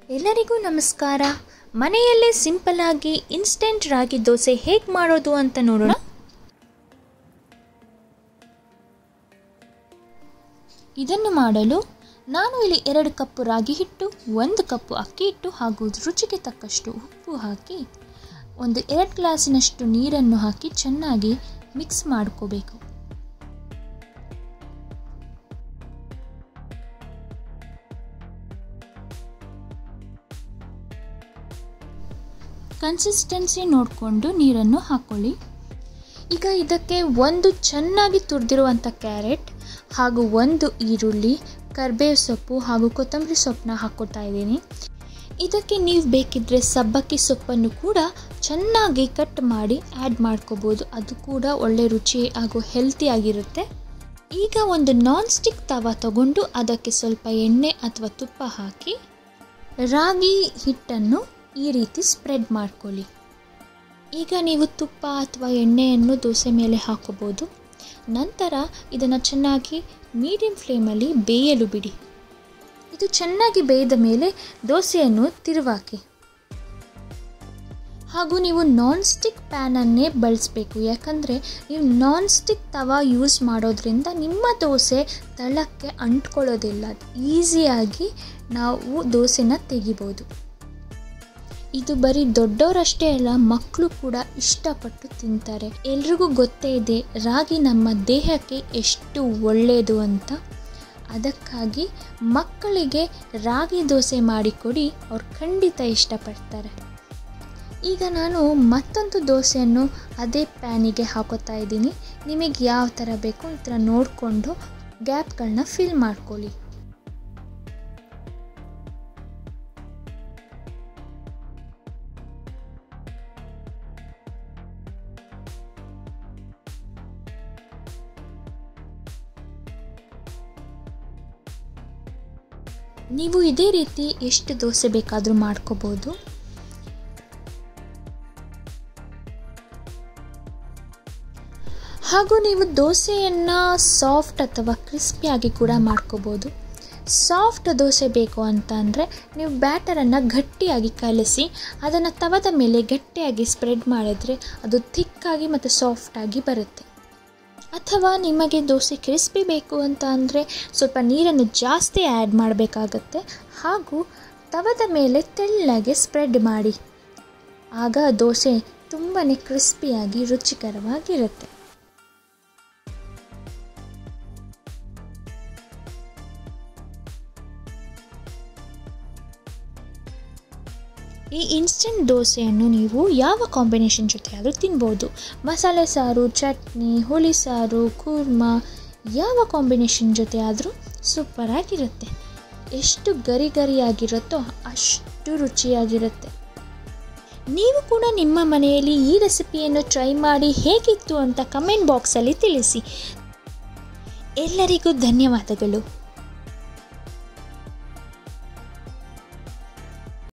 ಎಲ್ಲರಿಗೂ ನಮಸ್ಕಾರ ಮನೆಯಲ್ಲೇ ಸಿಂಪಲ್ ಆಗಿ ಇನ್ಸ್ಟೆಂಟ್ ರಾಗಿ ದೋಸೆ ಹೇಗೆ ಮಾಡೋದು ಅಂತ ನೋಡೋಣ ಇದನ್ನು ಮಾಡಲು ನಾನು ಇಲ್ಲಿ ಎರಡು ಕಪ್ಪು ರಾಗಿ ಹಿಟ್ಟು ಒಂದು ಕಪ್ಪು ಅಕ್ಕಿ ಹಿಟ್ಟು ಹಾಗೂ ರುಚಿಗೆ ತಕ್ಕಷ್ಟು ಉಪ್ಪು ಹಾಕಿ ಒಂದು ಎರಡು ಗ್ಲಾಸಿನಷ್ಟು ನೀರನ್ನು ಹಾಕಿ ಚೆನ್ನಾಗಿ ಮಿಕ್ಸ್ ಮಾಡ್ಕೋಬೇಕು ಕನ್ಸಿಸ್ಟೆನ್ಸಿ ನೋಡಿಕೊಂಡು ನೀರನ್ನು ಹಾಕ್ಕೊಳ್ಳಿ ಈಗ ಇದಕ್ಕೆ ಒಂದು ಚೆನ್ನಾಗಿ ತುರಿದಿರುವಂಥ ಕ್ಯಾರೆಟ್ ಹಾಗೂ ಒಂದು ಈರುಳ್ಳಿ ಕರ್ಬೇವು ಸೊಪ್ಪು ಹಾಗೂ ಕೊತ್ತಂಬರಿ ಸೊಪ್ಪನ್ನ ಹಾಕ್ಕೊತಾ ಇದ್ದೀನಿ ಇದಕ್ಕೆ ನೀವು ಬೇಕಿದ್ದರೆ ಸಬ್ಬಕ್ಕಿ ಸೊಪ್ಪನ್ನು ಕೂಡ ಚೆನ್ನಾಗಿ ಕಟ್ ಮಾಡಿ ಆ್ಯಡ್ ಮಾಡ್ಕೋಬೋದು ಅದು ಕೂಡ ಒಳ್ಳೆ ರುಚಿ ಹಾಗೂ ಹೆಲ್ತಿ ಆಗಿರುತ್ತೆ ಈಗ ಒಂದು ನಾನ್ ಸ್ಟಿಕ್ ತವ ತಗೊಂಡು ಅದಕ್ಕೆ ಸ್ವಲ್ಪ ಎಣ್ಣೆ ಅಥವಾ ತುಪ್ಪ ಹಾಕಿ ರಾಗಿ ಹಿಟ್ಟನ್ನು ಈ ರೀತಿ ಸ್ಪ್ರೆಡ್ ಮಾಡ್ಕೊಳ್ಳಿ ಈಗ ನೀವು ತುಪ್ಪ ಅಥವಾ ಎಣ್ಣೆಯನ್ನು ದೋಸೆ ಮೇಲೆ ಹಾಕೋಬೋದು ನಂತರ ಇದನ್ನು ಚೆನ್ನಾಗಿ ಮೀಡಿಯಂ ಫ್ಲೇಮಲ್ಲಿ ಬೇಯಲು ಬಿಡಿ ಇದು ಚೆನ್ನಾಗಿ ಬೇಯ್ದ ಮೇಲೆ ದೋಸೆಯನ್ನು ತಿರುವಾಕಿ ಹಾಗೂ ನೀವು ನಾನ್ ಸ್ಟಿಕ್ ಪ್ಯಾನನ್ನೇ ಬಳಸಬೇಕು ಯಾಕಂದರೆ ನೀವು ನಾನ್ ಸ್ಟಿಕ್ ತವ ಯೂಸ್ ಮಾಡೋದ್ರಿಂದ ನಿಮ್ಮ ದೋಸೆ ತಳಕ್ಕೆ ಅಂಟ್ಕೊಳ್ಳೋದಿಲ್ಲ ಈಸಿಯಾಗಿ ನಾವು ದೋಸೆನ ತೆಗಿಬೋದು ಇದು ಬರೀ ದೊಡ್ಡವರಷ್ಟೇ ಅಲ್ಲ ಮಕ್ಕಳು ಕೂಡ ಇಷ್ಟಪಟ್ಟು ತಿಂತಾರೆ ಎಲ್ರಿಗೂ ಗೊತ್ತೇ ಇದೆ ರಾಗಿ ನಮ್ಮ ದೇಹಕ್ಕೆ ಎಷ್ಟು ಒಳ್ಳೆಯದು ಅಂತ ಅದಕ್ಕಾಗಿ ಮಕ್ಕಳಿಗೆ ರಾಗಿ ದೋಸೆ ಮಾಡಿಕೊಡಿ ಅವ್ರು ಖಂಡಿತ ಇಷ್ಟಪಡ್ತಾರೆ ಈಗ ನಾನು ಮತ್ತೊಂದು ದೋಸೆಯನ್ನು ಅದೇ ಪ್ಯಾನಿಗೆ ಹಾಕೋತಾ ಇದ್ದೀನಿ ನಿಮಗೆ ಯಾವ ಥರ ಬೇಕೋ ಈ ಥರ ನೋಡಿಕೊಂಡು ಗ್ಯಾಪ್ಗಳನ್ನ ಫಿಲ್ ಮಾಡ್ಕೊಳ್ಳಿ ನೀವು ಇದೇ ರೀತಿ ಎಷ್ಟು ದೋಸೆ ಬೇಕಾದರೂ ಮಾಡ್ಕೋಬೋದು ಹಾಗೂ ನೀವು ದೋಸೆಯನ್ನು ಸಾಫ್ಟ್ ಅಥವಾ ಕ್ರಿಸ್ಪಿಯಾಗಿ ಕೂಡ ಮಾಡ್ಕೋಬೋದು ಸಾಫ್ಟ್ ದೋಸೆ ಬೇಕು ಅಂತ ಅಂದರೆ ನೀವು ಬ್ಯಾಟರನ್ನು ಗಟ್ಟಿಯಾಗಿ ಕಲಸಿ ಅದನ್ನು ತವದ ಮೇಲೆ ಗಟ್ಟಿಯಾಗಿ ಸ್ಪ್ರೆಡ್ ಮಾಡಿದ್ರೆ ಅದು ಥಿಕ್ಕಾಗಿ ಮತ್ತು ಸಾಫ್ಟಾಗಿ ಬರುತ್ತೆ ಅಥವಾ ನಿಮಗೆ ದೋಸೆ ಕ್ರಿಸ್ಪಿ ಬೇಕು ಅಂತ ಅಂದರೆ ಸ್ವಲ್ಪ ನೀರನ್ನು ಜಾಸ್ತಿ ಆ್ಯಡ್ ಮಾಡಬೇಕಾಗತ್ತೆ ಹಾಗೂ ತವದ ಮೇಲೆ ತೆಳ್ಳಗೆ ಸ್ಪ್ರೆಡ್ ಮಾಡಿ ಆಗ ದೋಸೆ ತುಂಬಾ ಕ್ರಿಸ್ಪಿಯಾಗಿ ರುಚಿಕರವಾಗಿರುತ್ತೆ ಈ ಇನ್ಸ್ಟೆಂಟ್ ದೋಸೆಯನ್ನು ನೀವು ಯಾವ ಕಾಂಬಿನೇಷನ್ ಜೊತೆ ಆದರೂ ತಿನ್ಬೋದು ಮಸಾಲೆ ಸಾರು ಚಟ್ನಿ ಹುಳಿ ಸಾರು ಕೂರ್ಮಾ ಯಾವ ಕಾಂಬಿನೇಷನ್ ಜೊತೆ ಆದರೂ ಸೂಪರಾಗಿರುತ್ತೆ ಎಷ್ಟು ಗರಿ ಗರಿಯಾಗಿರುತ್ತೋ ಅಷ್ಟು ರುಚಿಯಾಗಿರುತ್ತೆ ನೀವು ಕೂಡ ನಿಮ್ಮ ಮನೆಯಲ್ಲಿ ಈ ರೆಸಿಪಿಯನ್ನು ಟ್ರೈ ಮಾಡಿ ಹೇಗಿತ್ತು ಅಂತ ಕಮೆಂಟ್ ಬಾಕ್ಸಲ್ಲಿ ತಿಳಿಸಿ ಎಲ್ಲರಿಗೂ ಧನ್ಯವಾದಗಳು